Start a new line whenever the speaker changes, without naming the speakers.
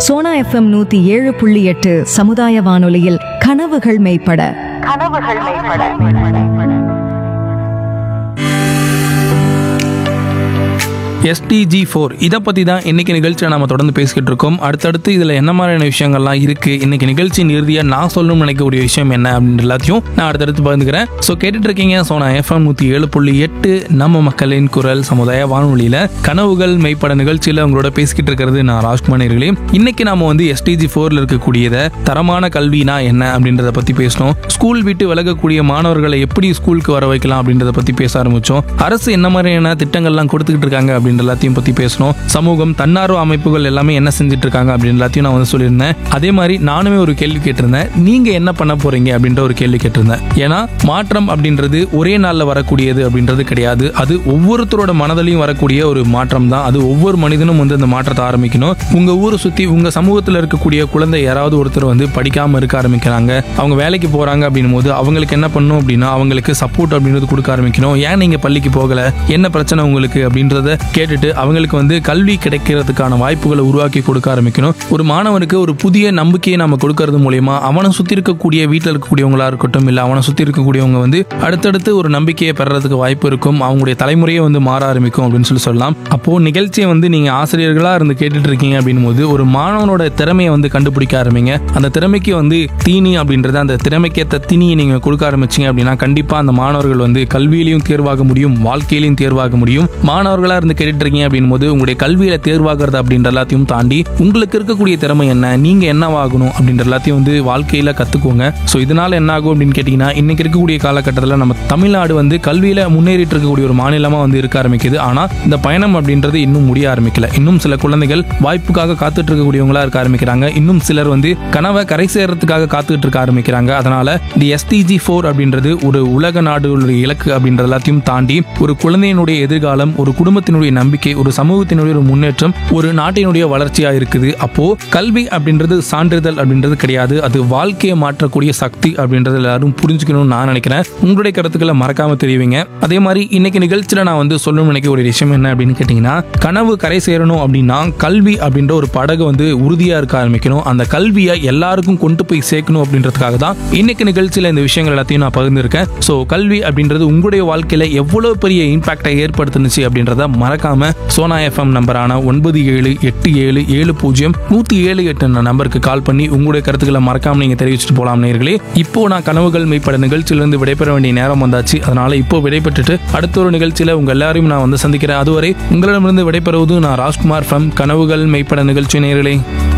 Sona FM நூத்தி ஏழு புள்ளி எட்டு சமுதாய வானொலியில் கனவுகள் மெய்ப்பட
கனவுகள் மேம்பட
எஸ்டிஜி ஃபோர் இதை பற்றி தான் இன்னைக்கு நிகழ்ச்சியை நம்ம தொடர்ந்து பேசிக்கிட்டு இருக்கோம் அடுத்தடுத்து இதில் என்ன மாதிரியான விஷயங்கள்லாம் இருக்குது இன்னைக்கு நிகழ்ச்சியின் இறுதியாக நான் சொல்லணும்னு நினைக்கக்கூடிய விஷயம் என்ன அப்படின்னு எல்லாத்தையும் நான் அடுத்தடுத்து பகிர்ந்துக்கிறேன் ஸோ கேட்டுட்டு இருக்கீங்க ஸோ நான் எஃப்எம் நூற்றி ஏழு புள்ளி எட்டு நம்ம மக்களின் குரல் சமுதாய வானொலியில் கனவுகள் மெய்ப்பட நிகழ்ச்சியில் உங்களோட பேசிக்கிட்டு இருக்கிறது நான் ராஜ்குமார் நேர்களே இன்னைக்கு நாம வந்து எஸ்டிஜி ஃபோரில் இருக்கக்கூடியதை தரமான கல்வினா என்ன அப்படின்றத பற்றி பேசணும் ஸ்கூல் விட்டு விலகக்கூடிய மாணவர்களை எப்படி ஸ்கூலுக்கு வர வைக்கலாம் அப்படின்றத பற்றி பேச ஆரம்பிச்சோம் அரசு என்ன மாதிரியான திட்டங்கள்லாம் கொடுத்துக்கிட்டு இருக்காங்க அப்படின்ற எல்லாத்தையும் பற்றி பேசணும் சமூகம் தன்னார்வ அமைப்புகள் எல்லாமே என்ன செஞ்சுட்டு இருக்காங்க அப்படின்னு எல்லாத்தையும் நான் வந்து சொல்லியிருந்தேன் அதே மாதிரி நானுமே ஒரு கேள்வி கேட்டிருந்தேன் நீங்க என்ன பண்ண போறீங்க அப்படின்ற ஒரு கேள்வி கேட்டிருந்தேன் ஏன்னா மாற்றம் அப்படின்றது ஒரே நாள்ல வரக்கூடியது அப்படின்றது கிடையாது அது ஒவ்வொருத்தரோட மனதிலையும் வரக்கூடிய ஒரு மாற்றம் தான் அது ஒவ்வொரு மனிதனும் வந்து அந்த மாற்றத்தை ஆரம்பிக்கணும் உங்க ஊரை சுத்தி உங்க சமூகத்தில் இருக்கக்கூடிய குழந்தை யாராவது ஒருத்தர் வந்து படிக்காம இருக்க ஆரம்பிக்கிறாங்க அவங்க வேலைக்கு போறாங்க அப்படின்னும் போது அவங்களுக்கு என்ன பண்ணணும் அப்படின்னா அவங்களுக்கு சப்போர்ட் அப்படின்றது கொடுக்க ஆரம்பிக்கணும் ஏன் நீங்க பள்ளிக்கு போகல என்ன பிரச்சனை உங்களுக்கு அப்படின்றத கேட்டுட்டு அவங்களுக்கு வந்து கல்வி கிடைக்கிறதுக்கான வாய்ப்புகளை உருவாக்கி கொடுக்க ஆரம்பிக்கணும் ஒரு மாணவனுக்கு ஒரு புதிய நம்பிக்கையை நம்ம கொடுக்கறது மூலயமா அவனை சுத்தி இருக்கக்கூடிய வீட்டில் இருக்கக்கூடியவங்களா இருக்கட்டும் இல்ல அவனை சுத்தி இருக்கக்கூடியவங்க வந்து அடுத்தடுத்து ஒரு நம்பிக்கையை பெறறதுக்கு வாய்ப்பு இருக்கும் அவங்களுடைய தலைமுறையே வந்து மாற ஆரம்பிக்கும் அப்படின்னு சொல்லி சொல்லலாம் அப்போ நிகழ்ச்சியை வந்து நீங்க ஆசிரியர்களா இருந்து கேட்டுட்டு இருக்கீங்க அப்படின்னும் போது ஒரு மாணவனோட திறமையை வந்து கண்டுபிடிக்க ஆரம்பிங்க அந்த திறமைக்கு வந்து தீனி அப்படின்றது அந்த திறமைக்கேற்ற தீனியை நீங்க கொடுக்க ஆரம்பிச்சீங்க அப்படின்னா கண்டிப்பா அந்த மாணவர்கள் வந்து கல்வியிலையும் தேர்வாக முடியும் வாழ்க்கையிலையும் தேர்வாக முடியும் மாணவர்களா இருந்து கேட்டுட்டு இருக்கீங்க அப்படின்னும் போது உங்களுடைய கல்வியில தேர்வாகிறது அப்படின்ற எல்லாத்தையும் தாண்டி உங்களுக்கு இருக்கக்கூடிய திறமை என்ன நீங்க என்னவாகணும் அப்படின்ற எல்லாத்தையும் வந்து வாழ்க்கையில கத்துக்கோங்க ஸோ இதனால என்ன ஆகும் அப்படின்னு கேட்டீங்கன்னா இன்னைக்கு இருக்கக்கூடிய காலகட்டத்தில் நம்ம தமிழ்நாடு வந்து கல்வியில முன்னேறிட்டு இருக்கக்கூடிய ஒரு மாநிலமா வந்து இருக்க ஆரம்பிக்குது ஆனா இந்த பயணம் அப்படின்றது இன்னும் முடிய ஆரம்பிக்கல இன்னும் சில குழந்தைகள் வாய்ப்புக்காக காத்துட்டு இருக்கக்கூடியவங்களா இருக்க ஆரம்பிக்கிறாங்க இன்னும் சிலர் வந்து கனவை கரை சேர்றதுக்காக காத்துட்டு இருக்க ஆரம்பிக்கிறாங்க அதனால இந்த எஸ்டிஜி ஃபோர் அப்படின்றது ஒரு உலக நாடுகளுடைய இலக்கு அப்படின்ற எல்லாத்தையும் தாண்டி ஒரு குழந்தையினுடைய எதிர்காலம் ஒரு குடும்பத்தினுடைய நம்பிக்கை ஒரு சமூகத்தினுடைய ஒரு முன்னேற்றம் ஒரு நாட்டினுடைய வளர்ச்சியா இருக்குது அப்போ கல்வி அப்படின்றது சான்றிதழ் அப்படின்றது கிடையாது அது வாழ்க்கையை மாற்றக்கூடிய சக்தி அப்படின்றது எல்லாரும் புரிஞ்சுக்கணும்னு நான் நினைக்கிறேன் உங்களுடைய கருத்துக்களை மறக்காம தெரிவிங்க அதே மாதிரி இன்னைக்கு நிகழ்ச்சியில நான் வந்து சொல்லணும்னு நினைக்க ஒரு விஷயம் என்ன அப்படின்னு கேட்டீங்கன்னா கனவு கரை சேரணும் அப்படின்னா கல்வி அப்படின்ற ஒரு படகு வந்து உறுதியா இருக்க ஆரம்பிக்கணும் அந்த கல்வியை எல்லாருக்கும் கொண்டு போய் சேர்க்கணும் அப்படின்றதுக்காக தான் இன்னைக்கு நிகழ்ச்சியில இந்த விஷயங்கள் எல்லாத்தையும் நான் பகிர்ந்திருக்கேன் ஸோ கல்வி அப்படின்றது உங்களுடைய வாழ்க்கையில எவ்வளவு பெரிய இம்பாக்டை ஏற்படுத்துனுச்சு அப்படின்றத மறக்காம சோனா எஃப்எம் நம்பரான ஒன்பது ஏழு எட்டு ஏழு ஏழு பூஜ்ஜியம் நூத்தி ஏழு எட்டு நம்பருக்கு கால் பண்ணி உங்களுடைய கருத்துக்களை மறக்காம நீங்க தெரிவிச்சுட்டு போலாம் நேர்களே இப்போ நான் கனவுகள் மெய்ப்பட நிகழ்ச்சியிலிருந்து விடைபெற வேண்டிய நேரம் வந்தாச்சு அதனால இப்போ விடைபெற்றுட்டு அடுத்த ஒரு நிகழ்ச்சியில உங்க எல்லாரையும் நான் வந்து சந்திக்கிறேன் அதுவரை உங்களிடமிருந்து விடைபெறுவது நான் ராஜ்குமார் ஃப்ரம் கனவுகள் மெய்ப்பட நிகழ்ச்சி நேர்களே